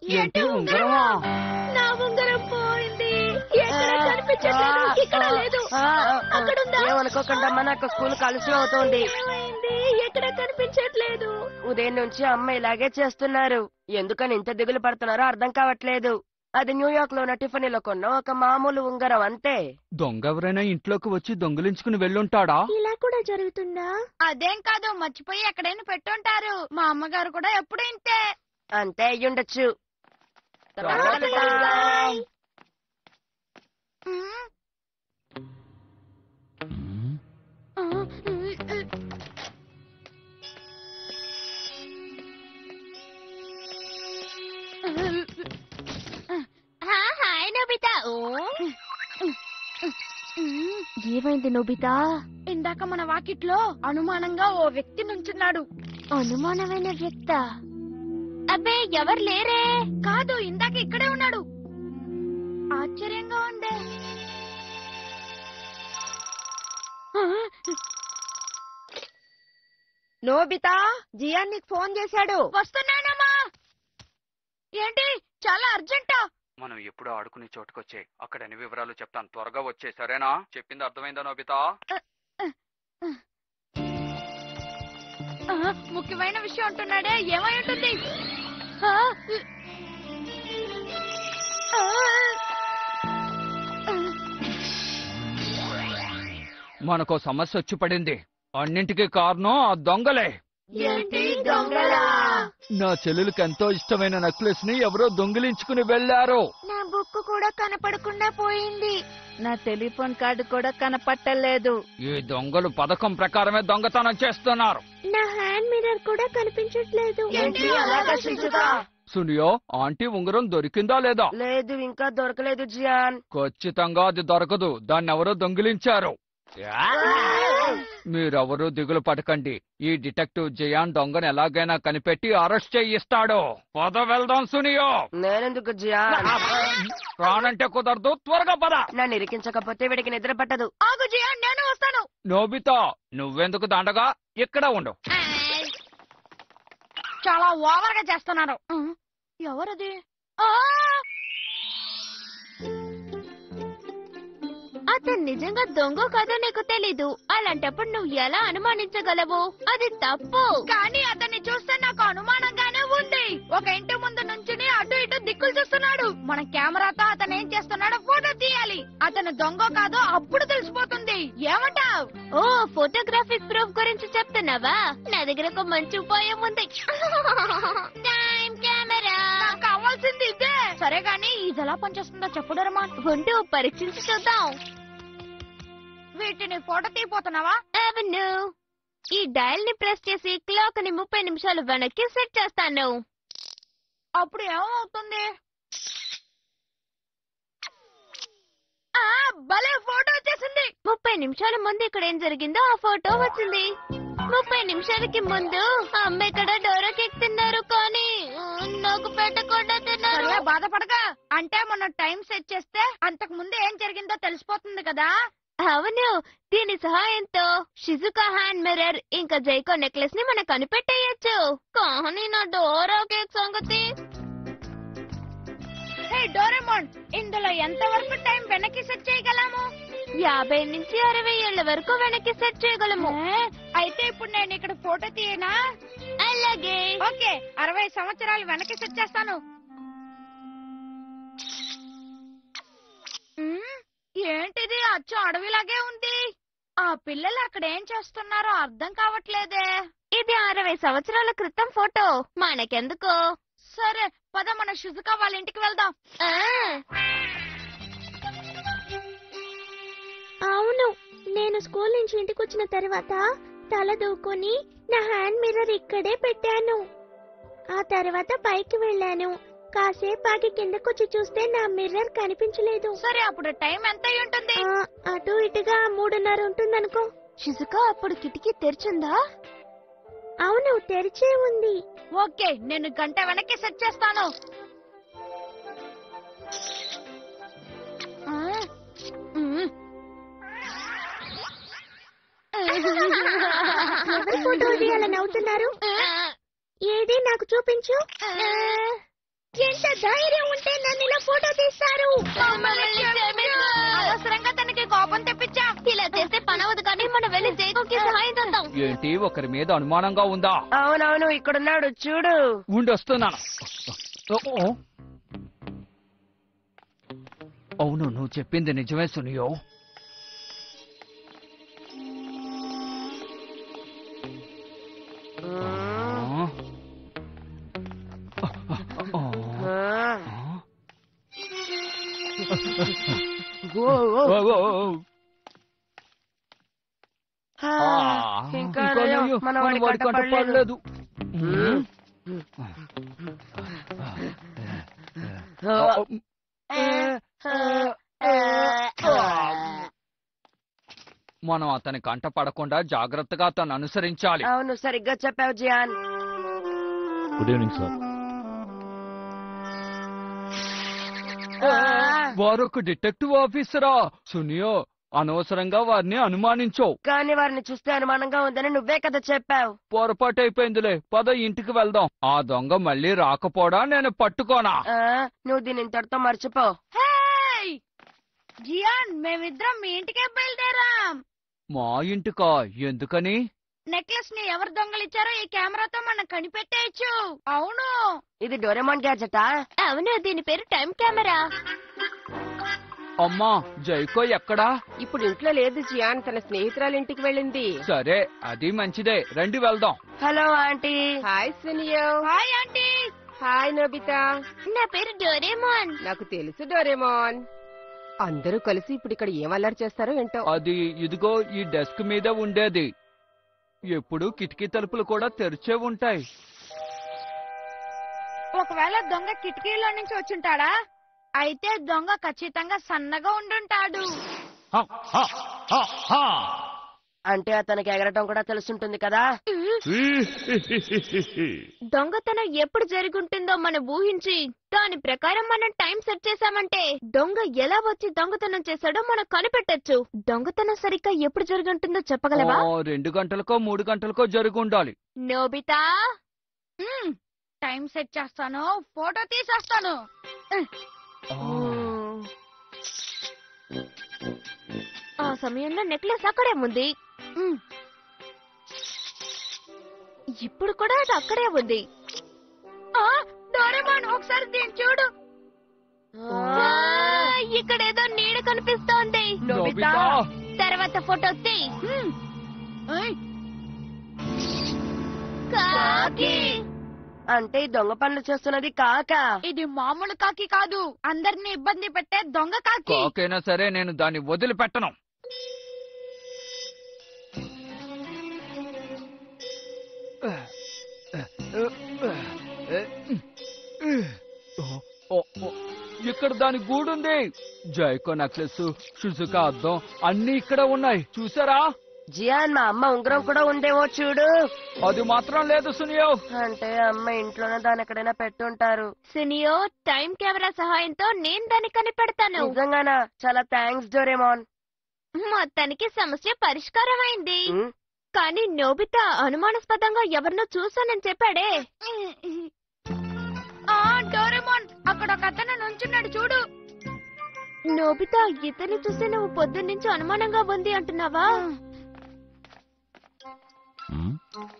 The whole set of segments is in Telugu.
ఏంటి ఉంగరమా నా ఉంగరం పోయింది ఎక్కడ కనిపించట్లేదు ఇక్కడ లేదు అక్కడుందా ఏమనుకోకుండా అమ్మ నాకు స్కూల్ కలిసి అవుతోంది ఏమైంది ఎక్కడ కనిపించట్లేదు ఉదయం నుంచి అమ్మ ఇలాగే చేస్తున్నారు ఎందుకని ఇంత దిగులు పడుతున్నారో అర్థం కావట్లేదు అది న్యూయార్క్ లో ఉన్న టిఫనీలో కొన్న ఒక మామూలు ఉంగరం అంతే దొంగ ఎవరైనా ఇంట్లోకి వచ్చి దొంగిలించుకుని వెళ్ళుంటాడా ఇలా కూడా జరుగుతుందా అదేం కాదు మర్చిపోయి ఎక్కడైనా పెట్టుంటారు మా అమ్మగారు కూడా ఎప్పుడు ఇంతే అంతే అయ్యుండొచ్చు తర్వాత Okay, కలుద్దాం. bye. ఉమ్, ఉమ్, ఆ, ఉమ్, ఉమ్. హా, హాయ్ నోబితా ఓ ఏమైంది నోబితా ఇందాక మన వాకిట్లో అనుమానంగా ఓ వ్యక్తి నుంచున్నాడు అనుమానమైన వ్యక్త అబ్బే ఎవరు లేరే కాదు ఇందాక ఇక్కడే ఉన్నాడు ఆశ్చర్యంగా ఉందే ఆ, నోబితా జియాన్ నీకు ఫోన్ చేశాడు వస్తున్నానమ్మా ఏంటి చాలా అర్జెంటా మనం ఎప్పుడు ఆడుకునే చోటుకొచ్చే అక్కడ అన్ని వివరాలు చెప్తాను త్వరగా వచ్చే సరేనా చెప్పింది అర్థమైందా నోబితా ఆ, ముఖ్యమైన విషయం అంటున్నాడే ఏమై ఉంటుంది ఆ, ఆ, మనకో సమస్య వచ్చి పడింది అన్నింటికీ కారణం ఆ దొంగలే ఏంటి దొంగలా నా చెల్లెలకి ఎంతో ఇష్టమైన నెక్లెస్ ని ఎవరో దొంగిలించుకుని వెళ్లారు నా బుక్ కూడా కనపడకుండా పోయింది నా టెలిఫోన్ కార్డు కూడా కనపట్టలేదు ఈ దొంగలు పథకం ప్రకారమే దొంగతనం చేస్తున్నారు నా హ్యాండ్ మిర్రర్ కూడా కనిపించట్లేదు ఏంటి అలాగా శిశుక సునియో ఆంటీ ఉంగరం దొరికిందా లేదా లేదు ఇంకా దొరకలేదు జియాన్ ఖచ్చితంగా అది దొరకదు దాన్ని ఎవరో దొంగిలించారు మీరెవరూ దిగులు పడకండి ఈ డిటెక్టివ్ జయాన్ దొంగను ఎలాగైనా కనిపెట్టి అరెస్ట్ చేయిస్తాడు పద వెళ్దాం సునియో నేనెందుకు జియాన్ రానంటే కుదరదు త్వరగా పద నన్ను ఇరికించకపోతే వీడికి నిద్ర పట్టదు ఆగు జియాన్ నేను వస్తాను నోబితా నువ్వెందుకు దండగా ఇక్కడ ఉండు చాలా ఓవర్ గా చేస్తున్నారు ఆ, ఎవరది ఆ, అతను నిజంగా దొంగ కాదో నీకు తెలీదు అలాంటప్పుడు నువ్వు ఎలా అనుమానించగలవు అది తప్పు కానీ అతన్ని చూస్తే నాకు అనుమానంగానే ఉంది ఒక ఇంటి ముందు నుంచుని అటు ఇటు దిక్కులు చూస్తున్నాడు మన కెమెరాతో అతను ఏం చేస్తున్నాడో ఫోటో తీయాలి అతను దొంగ కాదో అప్పుడు తెలిసిపోతుంది ఏమంటావ్ ఓ ఫోటోగ్రాఫిక్ ప్రూఫ్ గురించి చెప్తున్నావా నా దగ్గర ఒక మంచి ఉపాయం ఉంది టైం కెమెరా నాకు కావాల్సింది ఇదే సరే గాని ఇది ఎలా పనిచేస్తుందో చెప్పుడు రమాన్ ఉండు పరీక్షించి చూద్దాం వీటిని ఫోటో తీపోతున్నావా అవును ఈ డయల్ ని ప్రెస్ చేసి క్లాక్ ని ముప్పై నిమిషాలు వెనక్కి సెట్ చేస్తాను అప్పుడు ఏమవుతుంది ఆ భలే ఫోటో వచ్చేసింది ముప్పై నిమిషాల ముందు ఇక్కడ ఏం జరిగిందో ఆ ఫోటో వచ్చింది ముప్పై నిమిషాలకి ముందు అమ్మ ఇక్కడ డోరాకి తిన్నారు కానీ ఆ, నాకు పెట్టకుండా తిన్నారు సర్లే బాధపడగా అంటే మనం టైం సెట్ చేస్తే అంతకు ముందు ఏం జరిగిందో తెలిసిపోతుంది కదా అవును దీని సహాయంతో షిజుకా హ్యాండ్ మిర్రర్ ఇంకా జైకో నెక్లెస్ ని మనం కనిపెట్టేయచ్చు కానీ నా డోరా కేక్ సంగతి హే డోరెమోన్ ఇందులో ఎంత వరకు టైం వెనక్కి సెట్ చేయగలము యాభై నుంచి అరవై ఏళ్ల వరకు వెనక్కి సెట్ చేయగలము ఏ, అయితే ఇప్పుడు నేను ఇక్కడ ఫోటో తీయనా అలాగే ఓకే అరవై సంవత్సరాలు వెనక్కి సెట్ చేస్తాను మ్మ్, ఏంటిది అచ్చు అడవిలాగే ఉంది ఆ పిల్లలు అక్కడ ఏం చేస్తున్నారో అర్థం కావట్లేదే ఇది అరవై సంవత్సరాల క్రితం ఫోటో మనకెందుకు సరే పద మన షుజుకా వాళ్ళ ఇంటికి వెళ్దాం ఆ. అవును నేను స్కూల్ నుంచి ఇంటికి వచ్చిన తర్వాత తల దూకొని నా హ్యాండ్ మిర్రర్ ఇక్కడే పెట్టాను ఆ తర్వాత పైకి వెళ్ళాను కాసేపు ఆగి కిందకొచ్చి చూస్తే నా మిర్రర్ కనిపించలేదు సరే అప్పుడు టైం ఎంత అయి ఉంటుంది ఆ, అటు ఇటుగా మూడున్నర ఉంటుందనుకో షిజుకా అప్పుడు కిటికీ తెరిచిందా అవును తెరిచే ఉంది ఓకే నేను గంట వెనక్కి సెట్ చేస్తాను ఆ, మ్మ్. ఎవరి ఫోటో తీయాలని అవుతున్నారు ఏది నాకు చూపించు ఎంత ధైర్యం ఉంటే నన్ను ఇలా ఫోటో తీస్తారు అనవసరంగా తనకి కోపం తెప్పించా ఇలా చేస్తే పనవదు కానీ మనం వెళ్ళి జైకోకి సహాయం చేద్దాం ఏంటి ఒకరి మీద అనుమానంగా ఉందా అవునవును ఇక్కడున్నాడు చూడు ఉండొస్తున్నాను ఓ, ఓ. అవును నువ్వు చెప్పింది నిజమే సునియో మ్మ్. ఆ. ఆ. ఆ. ఆ. ఓ, ఓ. ఓ, ఓ, ఓ. ఆ, ఆ, ఇంకా ఇంకా నయం. నయం. మన మన వాడి వాడి కంట కంట పడలేదు. పడలేదు. మ్మ్. ఆ, మనం అతని కంట పడకుండా జాగ్రత్తగా తను అనుసరించాలి అవును సరిగ్గా చెప్పావు జియాన్ గుడ్ ఈవినింగ్ సార్ వారొక డిటెక్టివ్ ఆఫీసరా సునియో అనవసరంగా వారిని అనుమానించో కానీ వారిని చూస్తే అనుమానంగా ఉందని నువ్వే కదా చెప్పావు పొరపాటైపోయిందిలే పద ఇంటికి వెళ్దాం ఆ దొంగ మళ్ళీ రాకపోడా నేను పట్టుకోనా ఆ, నువ్వు దీని ఇంతటితో మర్చిపో హేయ్! జియాన్ మేమిద్దరం మీ ఇంటికే బయలుదేరాం మా ఇంటికా ఎందుకని నెక్లెస్ ని ఎవరు దొంగలిచ్చారో ఈ కెమెరాతో మనం కనిపెట్టేయచ్చు అవును ఇది డోరెమాన్ గ్యాజెటా అవును దీని పేరు టైం కెమెరా అమ్మా జైకో ఎక్కడా ఇప్పుడు ఇంట్లో లేదు జియాన్ తన స్నేహితురాల ఇంటికి వెళ్ళింది సరే అది మంచిదే రండి వెళ్దాం hello aunty hi Suneo hi aunty hi Nobita నా పేరు డోరేమోన్ నాకు తెలుసు డోరేమోన్ అందరూ కలిసి ఇప్పుడు ఇక్కడ ఏం అల్లరి చేస్తారో ఏంటో అది ఇదిగో ఈ డెస్క్ మీద ఉండేది ఎప్పుడు కిటికీ తలుపులు కూడా తెరిచే ఉంటాయి ఒకవేళ దొంగ కిటికీలో నుంచి వచ్చుంటాడా అయితే దొంగ ఖచ్చితంగా సన్నగా ఉండుంటాడు అంటే అతనికి ఎగరటం కూడా తెలుసుంటుంది కదా దొంగతనం ఎప్పుడు జరుగుంటుందో మనం ఊహించి దాని ప్రకారం మనం టైం సెట్ చేశామంటే దొంగ ఎలా వచ్చి దొంగతనం చేశాడో మనం కనిపెట్టొచ్చు దొంగతనం సరిగ్గా ఎప్పుడు జరుగుంటుందో చెప్పగలవా ఆ, రెండు గంటలకో మూడు గంటలకో జరిగి ఉండాలి నోబితా మ్మ్. టైం సెట్ చేస్తాను ఫోటో తీసేస్తాను ఆ, ఆ సమయంలో నెక్లెస్ అక్కడే ఉంది మ్మ్. ఇప్పుడు కూడా అది అక్కడే ఉంది ఆ, డోరేమాన్ ఒకసారి దీన్ని చూడు ఆ, ఇక్కడేదో నీడ కనిపిస్తోంది నోబితా తర్వాత ఫోటో తీ మ్మ్. ఏయ్, కాకి అంటే ఈ దొంగ పనులు చేస్తున్నది కాక ఇది మామూలు కాకి కాదు అందరిని ఇబ్బంది పెట్టే దొంగ కాకి కాకైనా సరే నేను దాన్ని వదిలిపెట్టను ఓ, ఓ, ఇక్కడ దాని గూడుంది జైకో నెక్లెస్ షుజుకా అద్దం అన్ని ఇక్కడ ఉన్నాయి చూసారా జియాన్ మా అమ్మ ఉంగరం కూడా ఉందేమో చూడు అది మాత్రం లేదు సునియో అంటే అమ్మ ఇంట్లోనే దాని ఎక్కడైనా పెట్టుంటారు సినియో టైం కెమెరా సహాయంతో నేను దాన్ని కనిపెడతాను నిజంగానా చాలా థ్యాంక్స్ డోరేమాన్ మొత్తానికి సమస్య పరిష్కారం అయింది ఉమ్, కానీ నోబితా అనుమానాస్పదంగా ఎవరినో చూశానని చెప్పాడే ఆ డోరేమాన్ అక్కడ ఒక అతను నుంచున్నాడు చూడు నోబితా ఇతన్ని చూస్తే నువ్వు పొద్దున్నుంచి అనుమానంగా ఉంది అంటున్నావా హ్మ్?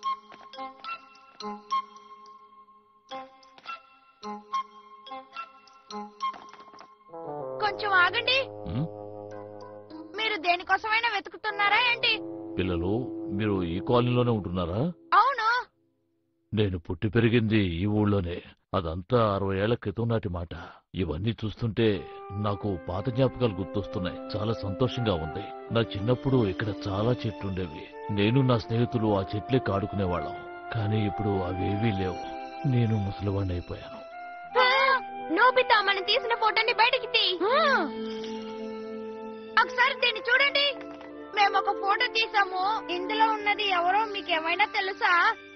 కొంచెం ఆగండి హ్మ్? మీరు దేనికోసమైనా వెతుకుతున్నారా ఏంటి పిల్లలు మీరు ఈ కాలనీలోనే ఉంటున్నారా అవును నేను పుట్టి పెరిగింది ఈ ఊళ్ళోనే అదంతా అరవై ఏళ్ల క్రితం నాటి మాట ఇవన్నీ చూస్తుంటే నాకు పాత జ్ఞాపకాలు గుర్తొస్తున్నాయి చాలా సంతోషంగా ఉంది నా చిన్నప్పుడు ఇక్కడ చాలా చెట్లుండేవి నేను నా స్నేహితులు ఆ చెట్లే కాడుకునేవాళ్ళం కానీ ఇప్పుడు అవేవీ లేవు నేను ముసలివాణ్ణి అయిపోయాను ఆ, నోబితా మనం తీసిన ఫోటోని బయటికి తీ ఆ. ఒకసారి దీన్ని చూడండి మేము ఒక ఫోటో తీసాము ఇందులో ఉన్నది ఎవరో మీకు ఏమైనా తెలుసా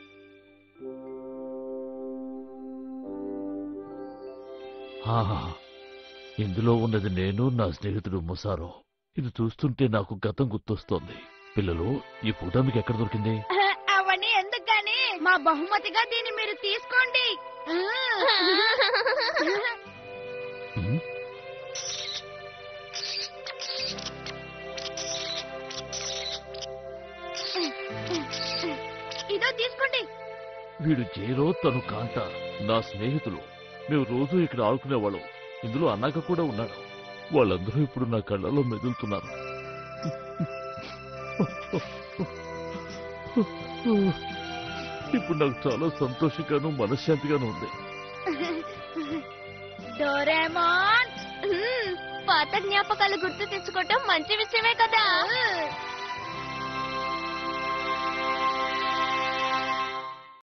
ఆహా ఇందులో ఉన్నది నేను నా స్నేహితుడు ముసారో ఇది చూస్తుంటే నాకు గతం గుర్తొస్తోంది పిల్లలు ఈ ఫోటో మీకు ఎక్కడ దొరికింది అవన్నీ ఎందుకు గాని మా బహుమతిగా దీన్ని మీరు తీసుకోండి ఉమ్, ఇదో తీసుకోండి వీడు జైలో తను కాంట నా స్నేహితులు మేము రోజు ఇక్కడ ఆడుకునేవాళ్ళం ఇందులో అన్నాక కూడా ఉన్నాడు వాళ్ళందరూ ఇప్పుడు నా కళ్ళలో మెదులుతున్నారు ఇప్పుడు నాకు చాలా సంతోషంగాను మనశ్శాంతిగాను ఉంది డోరేమాన్ పాత జ్ఞాపకాలు గుర్తు తెచ్చుకోవటం మంచి విషయమే కదా